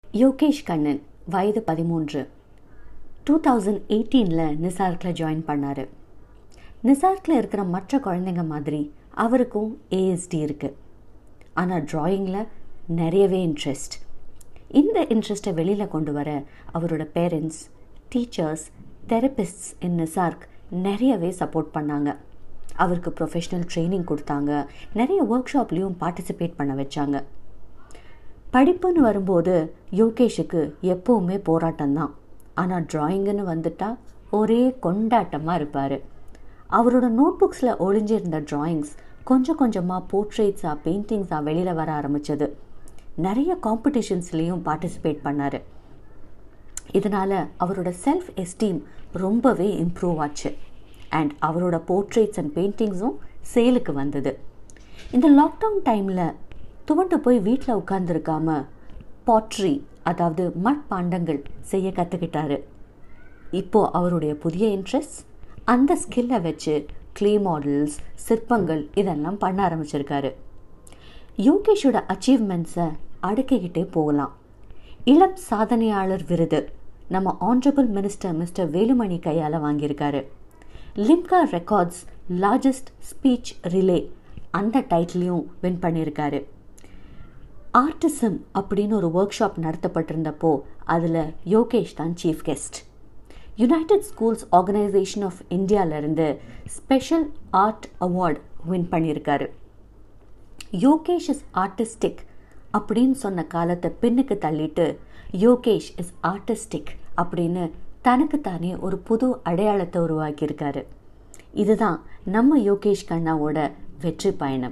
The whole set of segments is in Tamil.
யோகேஷ் கண்ணன் வயது பதிமூன்று டூ தௌசண்ட் எயிட்டீனில் நிசார்க்கில் ஜாயின் பண்ணார் நிசார்க்கில் இருக்கிற மற்ற குழந்தைங்க மாதிரி அவருக்கும் ஏஎஸ்டி இருக்குது ஆனால் ட்ராயிங்கில் நிறையவே இன்ட்ரெஸ்ட் இந்த இன்ட்ரெஸ்ட்டை வெளியில் கொண்டு வர அவரோட பேரண்ட்ஸ் டீச்சர்ஸ் தெரபிஸ்ட்ஸ் இன் நிசார்க் நிறையவே சப்போர்ட் பண்ணாங்க அவருக்கு ப்ரொஃபஷ்னல் ட்ரைனிங் கொடுத்தாங்க நிறைய ஒர்க் ஷாப்லேயும் பார்ட்டிசிபேட் பண்ண வச்சாங்க படிப்புன்னு வரும்போது யோகேஷுக்கு எப்போவுமே போராட்டம்தான் ஆனால் ட்ராயிங்குன்னு வந்துட்டா ஒரே கொண்டாட்டமாக இருப்பார் அவரோட நோட் புக்ஸில் ஒளிஞ்சிருந்த ட்ராயிங்ஸ் கொஞ்சம் கொஞ்சமாக போர்ட்ரேட்ஸாக பெயிண்டிங்ஸாக வெளியில் வர ஆரம்பித்தது நிறைய காம்படிஷன்ஸ்லேயும் பார்ட்டிசிபேட் பண்ணார் இதனால் அவரோட செல்ஃப் எஸ்டீம் ரொம்பவே இம்ப்ரூவ் ஆச்சு அண்ட் அவரோட போர்ட்ரேட்ஸ் அண்ட் பெயிண்டிங்ஸும் சேலுக்கு வந்தது இந்த லாக்டவுன் டைமில் துவண்டு போய் வீட்டில் உட்காந்துருக்காம பாட்ரி அதாவது மட்பாண்டங்கள் செய்ய கற்றுக்கிட்டாரு இப்போது அவருடைய புதிய இன்ட்ரெஸ்ட் அந்த ஸ்கில்லை வச்சு க்ளே மாடல்ஸ் சிற்பங்கள் இதெல்லாம் பண்ண ஆரம்பிச்சிருக்காரு யோகேஷோட அச்சீவ்மெண்ட்ஸை அடுக்கிக்கிட்டே போகலாம் இளம் சாதனையாளர் விருது நம்ம ஆனரபிள் மினிஸ்டர் மிஸ்டர் வேலுமணி கையால் வாங்கியிருக்காரு Limca records largest speech relay அந்த டைட்டிலையும் வின் பண்ணியிருக்காரு ஆர்டிசம் அப்படின்னு ஒரு ஒர்க் ஷாப் நடத்தப்பட்டிருந்தப்போ அதில் யோகேஷ் தான் chief guest United Schools Organisation of இந்தியாவிலேருந்து ஸ்பெஷல் ஆர்ட் அவார்ட் வின் பண்ணியிருக்காரு யோகேஷ் இஸ் ஆர்டிஸ்டிக் அப்படின்னு சொன்ன காலத்தை பின்னுக்கு தள்ளிட்டு யோகேஷ் இஸ் ஆர்டிஸ்டிக் அப்படின்னு தனக்குத்தானே ஒரு புது அடையாளத்தை உருவாக்கியிருக்காரு இதுதான் நம்ம யோகேஷ் கண்ணாவோட வெற்றி பயணம்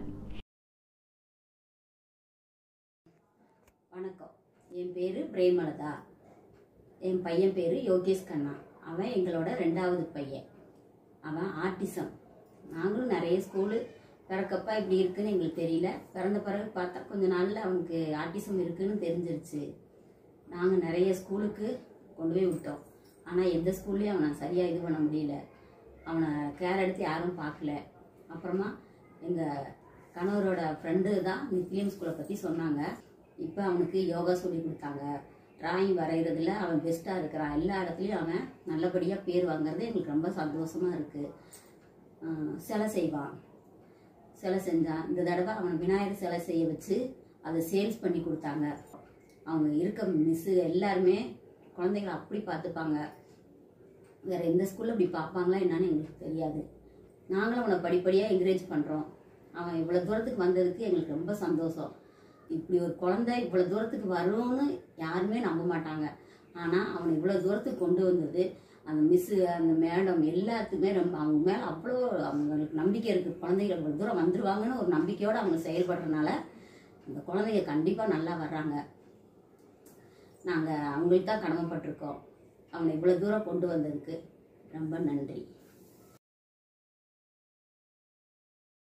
வணக்கம் என் பேர் பிரேமலதா என் பையன் பேர் யோகேஷ் கண்ணா அவன் எங்களோட ரெண்டாவது பையன் அவன் ஆர்டிசம் நாங்களும் நிறைய ஸ்கூலு பிறக்கப்பா இப்படி இருக்குன்னு எங்களுக்கு தெரியல பிறந்த பிறகு பார்த்தா கொஞ்ச நாளில் அவனுக்கு ஆர்டிசம் இருக்குன்னு தெரிஞ்சிருச்சு நாங்கள் நிறைய ஸ்கூலுக்கு கொண்டு போய் விட்டோம் ஆனால் எந்த ஸ்கூல்லையும் அவனை சரியாக இது பண்ண முடியல அவனை கேர் எடுத்து யாரும் பார்க்கல அப்புறமா எங்கள் கணவரோட ஃப்ரெண்டு தான் நித்யம் ஸ்கூலை பற்றி சொன்னாங்க இப்போ அவனுக்கு யோகா சொல்லி கொடுத்தாங்க டிராயிங் வரைகிறதுல அவன் பெஸ்ட்டாக இருக்கிறான் எல்லா இடத்துலையும் அவன் நல்லபடியாக பேர் வாங்குறது எங்களுக்கு ரொம்ப சந்தோஷமாக இருக்குது சிலை செய்வான் சிலை செஞ்சான் இந்த தடவை அவன் விநாயகர் சிலை செய்ய வச்சு அதை சேல்ஸ் பண்ணி கொடுத்தாங்க அவங்க இருக்க மிஸ்ஸு எல்லாருமே குழந்தைகளை அப்படி பார்த்துப்பாங்க வேற எந்த ஸ்கூலில் இப்படி பார்ப்பாங்களா என்னன்னு எங்களுக்கு தெரியாது நாங்களும் அவனை படிப்படியாக என்கரேஜ் பண்ணுறோம் அவன் இவ்வளோ தூரத்துக்கு வந்ததுக்கு எங்களுக்கு ரொம்ப சந்தோஷம் இப்படி ஒரு குழந்தை இவ்வளோ தூரத்துக்கு வரும்னு யாருமே நம்ப மாட்டாங்க ஆனால் அவனை இவ்வளோ தூரத்துக்கு கொண்டு வந்தது அந்த மிஸ்ஸு அந்த மேடம் எல்லாத்துக்குமே ரொம்ப அவங்க மேலே அவ்வளோ அவங்களுக்கு நம்பிக்கை இருக்குது குழந்தைகள் இவ்வளோ தூரம் வந்துருவாங்கன்னு ஒரு நம்பிக்கையோடு அவங்க செயல்படுறதுனால அந்த குழந்தைங்க கண்டிப்பாக நல்லா வர்றாங்க நாங்கள் அவங்களுக்கு தான் கடமைப்பட்டிருக்கோம் அவனை இவ்வளோ தூரம் கொண்டு வந்ததுக்கு ரொம்ப நன்றி